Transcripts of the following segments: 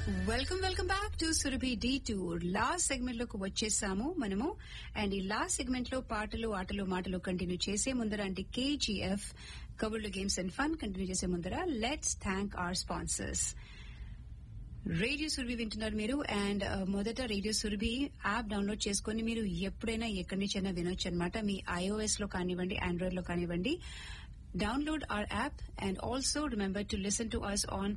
Welcome welcome back to Surabhi the tour last segment లోకి వచ్చేసాము మనము అండ్ ఈ లాస్ట్ సెగ్మెంట్ లో పాటలు ఆటలు మాటలు కంటిన్యూ చేసే ముందర అంటే కేజీఎఫ్ కబుర్లు గేమ్స్ అండ్ ఫన్ కంటిన్యూ చేసే ముందర let's thank our sponsors radio Surabhi వింటున్నారు మీరు అండ్ మొదట రేడియో సురభి యాప్ డౌన్లోడ్ చేసుకుని మీరు ఎప్పుడైనా ఎక్కడి నుంచైనా వినొచ్చు అనమాట మీ ఐఓఎస్ లో కానివ్వండి ఆండ్రాయిడ్ లో కానివ్వండి download our app and also remember to listen to us on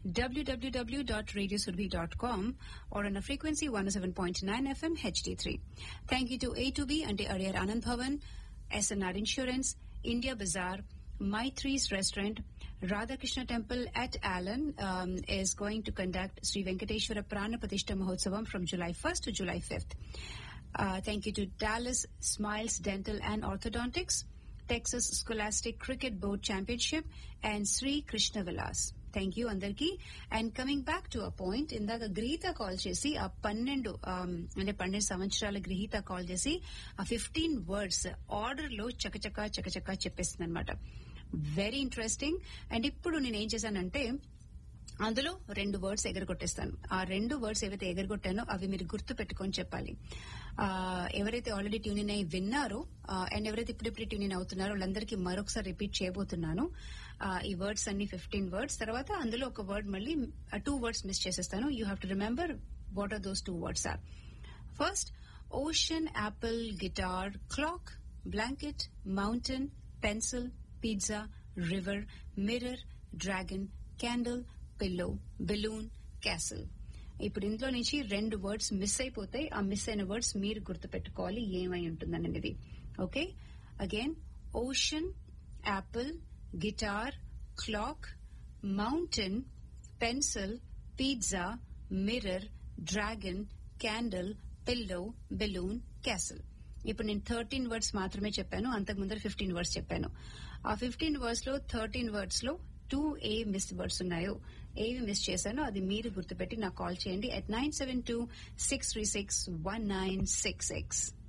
www.radiosurbi.com or on a frequency 107.9 FM HD3. Thank you to A2B and Ariyar Anand Bhavan, SNR Insurance, India Bazaar, Maitri's Restaurant, Radhakrishna Temple at Allen um, is going to conduct Sri Venkateshwara Prana Patishta Mahotsavam from July 1st to July 5th. Uh, thank you to Dallas Smiles Dental and Orthodontics, Texas Scholastic Cricket Board Championship, and Sri Krishna Vilas. Thank you అందరికి and coming back to a point ఇందాక గ్రహీత call చేసి ఆ పన్నెండు అంటే పన్నెండు సంవత్సరాల గ్రహీత కాల్ చేసి ఆ ఫిఫ్టీన్ వర్డ్స్ ఆర్డర్ లో చకచక చకచక చెప్పేస్తుంది అనమాట వెరీ ఇంట్రెస్టింగ్ అండ్ ఇప్పుడు నేను ఏం చేశానంటే అందులో రెండు వర్డ్స్ ఎగరగొట్టేస్తాను ఆ రెండు వర్డ్స్ ఏవైతే ఎగరగొట్టానో అవి మీరు గుర్తు పెట్టుకొని చెప్పాలి ఎవరైతే ఆల్రెడీ ట్యూన్ ఇన్ అయి విన్నారో అండ్ ఎవరైతే ఇప్పుడిప్పుడు ట్యూన్ ఇన్ అవుతున్నారో వాళ్ళందరికీ మరొకసారి రిపీట్ చేయబోతున్నాను ఈ వర్డ్స్ అన్ని ఫిఫ్టీన్ వర్డ్స్ తర్వాత అందులో ఒక వర్డ్ మళ్ళీ టూ వర్డ్స్ మిస్ చేసేస్తాను you have to remember what are those two words are first ocean apple guitar clock blanket mountain pencil pizza river mirror dragon candle pillow balloon castle ఇప్పుడు ఇంట్లో నుంచి రెండు words miss అయిపోతాయి ఆ miss అయిన words మీరు గుర్తుపెట్టుకోవాలి ఏమై ఉంటుందనేది okay again ocean apple guitar clock mountain pencil pizza mirror dragon candle pillow balloon castle ఇప్పుడు నేను థర్టీన్ వర్డ్స్ మాత్రమే చెప్పాను అంతకు ముందర ఫిఫ్టీన్ వర్డ్స్ చెప్పాను ఆ ఫిఫ్టీన్ వర్డ్స్ లో థర్టీన్ వర్డ్స్ లో టూ ఏ మిస్ వర్డ్స్ ఉన్నాయో ఏవి మిస్ చేశానో అది మీరు గుర్తుపెట్టి నాకు కాల్ చేయండి at nine seven two six three six one nine six six